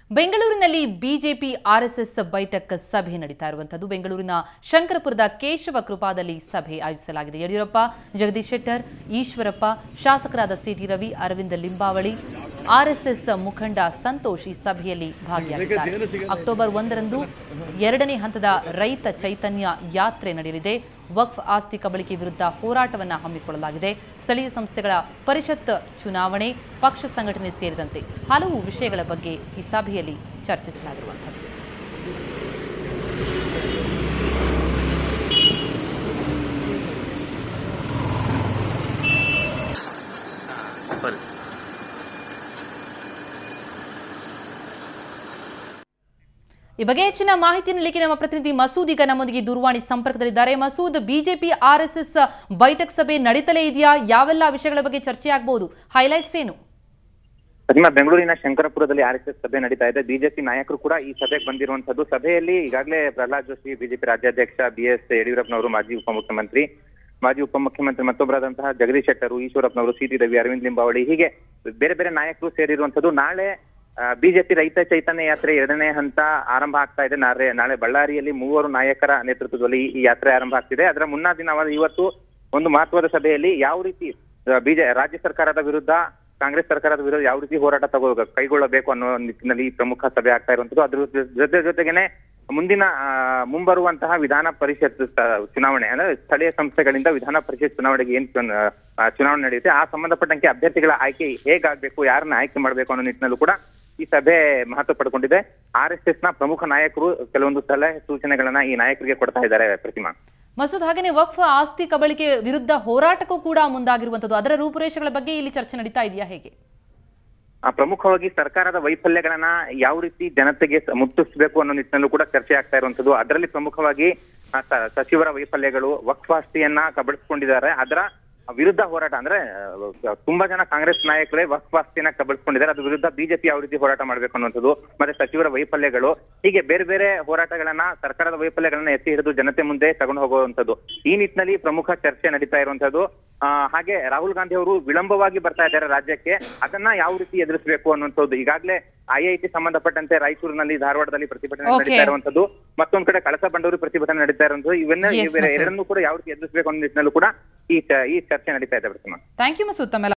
ಬೆಂಗಳೂರಿನಲ್ಲಿ BJP RSS ಬೈಠಕ್ ಸಭೆ ನಡೀತಾ ಇರುವಂತದ್ದು ಬೆಂಗಳೂರಿನ ಶಂಕರಪುರದ ಕೇಶವ ಕೃಪಾದಲ್ಲಿ ಸಭೆ ಆಯೋಜಿಸಲಾಗಿದೆ ಯಡಿಯೂರಪ್ಪ ಜಗದೀಶ್ ಶೆಟ್ಟರ್ ಈಶ್ವರಪ್ಪ ಶಾಸಕರಾದ ಸಿಟಿ ರವಿ ಅರವಿಂದ ಲಿಂಬಾವಳಿ ಆರ್ಎಸ್ಎಸ್ ಮುಖಂಡ ಸಂತೋಷ್ ಈ ಸಭೆಯಲ್ಲಿ ಭಾಗಿಯಾಗಿದ್ದಾರೆ ಅಕ್ಟೋಬರ್ ಒಂದರಂದು ಎರಡನೇ ಹಂತದ ರೈತ ಚೈತನ್ಯ ಯಾತ್ರೆ ನಡೆಯಲಿದೆ ವಕ್ಫ್ ಆಸ್ತಿ ಕಬಳಿಕೆ ವಿರುದ್ಧ ಹೋರಾಟವನ್ನ ಹಮ್ಮಿಕೊಳ್ಳಲಾಗಿದೆ ಸ್ಥಳೀಯ ಸಂಸ್ಥೆಗಳ ಪರಿಷತ್ ಚುನಾವಣೆ ಪಕ್ಷ ಸಂಘಟನೆ ಸೇರಿದಂತೆ ಹಲವು ವಿಷಯಗಳ ಬಗ್ಗೆ ಈ ಸಭೆಯಲ್ಲಿ ಚರ್ಚಿಸಲಾಗಿರುವಂಥದ್ದು ಸರಿ ಈ ಬಗ್ಗೆ ಹೆಚ್ಚಿನ ಮಾಹಿತಿ ನೀಡಲಿಕ್ಕೆ ನಮ್ಮ ಪ್ರತಿನಿಧಿ ಮಸೂದ್ ಈಗ ನಮ್ಮೊಂದಿಗೆ ದೂರವಾಣಿ ಸಂಪರ್ಕದಲ್ಲಿದ್ದಾರೆ ಮಸೂದ್ ಬಿಜೆಪಿ ಆರ್ಎಸ್ಎಸ್ ಬೈಠಕ್ ಸಭೆ ನಡೀತಲೇ ಇದೆಯಾ ಯಾವೆಲ್ಲ ವಿಷಯಗಳ ಬಗ್ಗೆ ಚರ್ಚೆ ಆಗಬಹುದು ಹೈಲೈಟ್ಸ್ ಏನು ಪ್ರತಿಮಾ ಬೆಂಗಳೂರಿನ ಶಂಕರಪುರದಲ್ಲಿ ಆರ್ಎಸ್ಎಸ್ ಸಭೆ ನಡೀತಾ ಇದೆ ಬಿಜೆಪಿ ನಾಯಕರು ಕೂಡ ಈ ಸಭೆಗೆ ಬಂದಿರುವಂತದ್ದು ಸಭೆಯಲ್ಲಿ ಈಗಾಗಲೇ ಪ್ರಹ್ಲಾದ್ ಜೋಶಿ ಬಿಜೆಪಿ ರಾಜ್ಯಾಧ್ಯಕ್ಷ ಬಿ ಎಸ್ ಯಡಿಯೂರಪ್ಪನವರು ಮಾಜಿ ಉಪಮುಖ್ಯಮಂತ್ರಿ ಮಾಜಿ ಉಪಮುಖ್ಯಮಂತ್ರಿ ಮತ್ತೊಬ್ಬರಾದಂತಹ ಜಗದೀಶ್ ಶೆಟ್ಟರು ಈಶ್ವರಪ್ಪನವರು ಸಿ ಟಿ ರವಿ ಅರವಿಂದ್ ಲಿಂಬಾವಳಿ ಹೀಗೆ ಬೇರೆ ಬೇರೆ ನಾಯಕರು ಸೇರಿರುವಂತದ್ದು ನಾಳೆ ಬಿಜೆಪಿ ರೈತ ಚೈತನ್ಯ ಯಾತ್ರೆ ಎರಡನೇ ಹಂತ ಆರಂಭ ಆಗ್ತಾ ಇದೆ ನಾಳೆ ನಾಳೆ ಬಳ್ಳಾರಿಯಲ್ಲಿ ಮೂವರು ನಾಯಕರ ನೇತೃತ್ವದಲ್ಲಿ ಈ ಯಾತ್ರೆ ಆರಂಭ ಆಗ್ತಿದೆ ಅದರ ಮುನ್ನಾ ದಿನವಾದ ಇವತ್ತು ಒಂದು ಮಹತ್ವದ ಸಭೆಯಲ್ಲಿ ಯಾವ ರೀತಿ ಬಿಜೆ ರಾಜ್ಯ ಸರ್ಕಾರದ ವಿರುದ್ಧ ಕಾಂಗ್ರೆಸ್ ಸರ್ಕಾರದ ವಿರುದ್ಧ ಯಾವ ರೀತಿ ಹೋರಾಟ ತಗೋ ಕೈಗೊಳ್ಳಬೇಕು ಅನ್ನೋ ನಿಟ್ಟಿನಲ್ಲಿ ಈ ಪ್ರಮುಖ ಸಭೆ ಆಗ್ತಾ ಇರುವಂತದ್ದು ಅದ್ರ ಜೊತೆ ಜೊತೆಗೇನೆ ಮುಂದಿನ ಆ, ಮುಂಬರುವಂತಹ ವಿಧಾನ ಪರಿಷತ್ ಸ- ಚುನಾವಣೆ ಅಂದ್ರೆ ಸ್ಥಳೀಯ ಸಂಸ್ಥೆಗಳಿಂದ ವಿಧಾನ ಪರಿಷತ್ ಚುನಾವಣೆಗೆ ಏನ್ ಚುನ- ಆ, ಚುನಾವಣೆ ನಡೆಯುತ್ತೆ ಆ ಸಂಬಂಧಪಟ್ಟಂತೆ ಅಭ್ಯರ್ಥಿಗಳ ಆಯ್ಕೆ ಹೇಗಾಗಬೇಕು ಯಾರನ್ನ ಆಯ್ಕೆ ಮಾಡಬೇಕು ಅನ್ನೋ ನಿಟ್ಟಿನಲ್ಲೂ ಕೂಡ ಈ ಸಭೆ ಮಹತ್ವ ಪಡ್ಕೊಂಡಿದೆ ಆರ್ ಎಸ್ ಎಸ್ ನ ಪ್ರಮುಖ ನಾಯಕರು ಕೆಲವೊಂದು ಸಲಹೆ ಸೂಚನೆಗಳನ್ನ ಈ ನಾಯಕರಿಗೆ ಕೊಡ್ತಾ ಇದ್ದಾರೆ ಪ್ರತಿಮಾ ಮಸೂದ್ ಹಾಗೆಯೇ ವಕ್ಫ್ ಆಸ್ತಿ ಕಬಳಿಕೆ ವಿರುದ್ಧ ಹೋರಾಟಕ್ಕೂ ಕೂಡ ಮುಂದಾಗಿರುವಂಥದ್ದು ಅದರ ರೂಪುರೇಷೆಗಳ ಬಗ್ಗೆ ಇಲ್ಲಿ ಚರ್ಚೆ ನಡೀತಾ ಇದೆಯಾ ಹೇಗೆ ಆ, ಪ್ರಮುಖವಾಗಿ ಸರ್ಕಾರದ ವೈಫಲ್ಯಗಳನ್ನ ಯಾವ ರೀತಿ ಜನತೆಗೆ ಸ- ಮುಟ್ಟಿಸ್ಬೇಕು ಅನ್ನೋ ನಿಟ್ಟಿನಲ್ಲೂ ಕೂಡ ಚರ್ಚೆ ಆಗ್ತಾ ಇರುವಂತದ್ದು ಅದರಲ್ಲಿ ಪ್ರಮುಖವಾಗಿ ಆ, ಸ- ಸಚಿವರ ವೈಫಲ್ಯಗಳು ವಕ್ಫ್ ಆಸ್ತಿಯನ್ನ ಕಬಳಿಸ್ಕೊಂಡಿದ್ದಾರೆ ಅದರ ವಿರುದ್ಧ ಹೋರಾಟ ಅಂದ್ರೆ ಆ, ತುಂಬಾ ಜನ ಕಾಂಗ್ರೆಸ್ ನಾಯಕರೇ ವಕ್ಫ್ ಆಸ್ತಿಯನ್ನ ಕಬಳಿಸ್ಕೊಂಡಿದ್ದಾರೆ ಅದ್ರ ವಿರುದ್ಧ ಬಿಜೆಪಿ ಯಾವ ರೀತಿ ಹೋರಾಟ ಮಾಡ್ಬೇಕು ಅನ್ನುವಂಥದ್ದು ಮತ್ತೆ ಸಚಿವರ ವೈಫಲ್ಯಗಳು ಹೀಗೆ ಬೇರೆ ಬೇರೆ ಹೋರಾಟಗಳನ್ನ ಸರ್ಕಾರದ ವೈಫಲ್ಯಗಳನ್ನ ಎತ್ತಿ ಹಿಡಿದು ಜನತೆ ಮುಂದೆ ತಗೊಂಡು ಹೋಗುವಂತದ್ದು ಈ ನಿಟ್ಟಿನಲ್ಲಿ ಪ್ರಮುಖ ಚರ್ಚೆ ನಡೀತಾ ಇರುವಂತದ್ದು ಆ, ಹಾಗೆ ರಾಹುಲ್ ಗಾಂಧಿ ಅವರು ವಿಳಂಬವಾಗಿ ಬರ್ತಾ ಇದ್ದಾರೆ ರಾಜ್ಯಕ್ಕೆ ಅದನ್ನ ಯಾವ ರೀತಿ ಎದುರಿಸಬೇಕು ಅನ್ನುವಂಥದ್ದು ಈಗಾಗಲೇ ಐಐಟಿ ಸಂಬಂಧಪಟ್ಟಂತೆ ರಾಯಚೂರಿನಲ್ಲಿ ಧಾರವಾಡದಲ್ಲಿ ಪ್ರತಿಭಟನೆ Okay. ನಡೀತಾ ಇರುವಂತದ್ದು ಮತ್ತೊಂದ್ ಕಡೆ ಕಳಸ ಬಂಡೂರಿ ಪ್ರತಿಭಟನೆ ನಡೀತಾ ಇರುವಂತದ್ದು ಇವನ್ನ Yes, ಇವೆರ- ಮಸೂದ್. ಎರಡನ್ನೂ ಕೂಡ ಯಾವ ರೀತಿ ಎದುರಿಸಬೇಕು ಅನ್ನೋ ನಿಟ್ಟಿನಲ್ಲೂ ಕೂಡ ಈ ಚ- ಈ ಚರ್ಚೆ ನಡೀತಾ ಇದೆ ಪ್ರತಿಮಾ ಥ್ಯಾಂಕ್ ಯು ಮಸೂದ್ ತಮ್ಮೆಲ್ಲ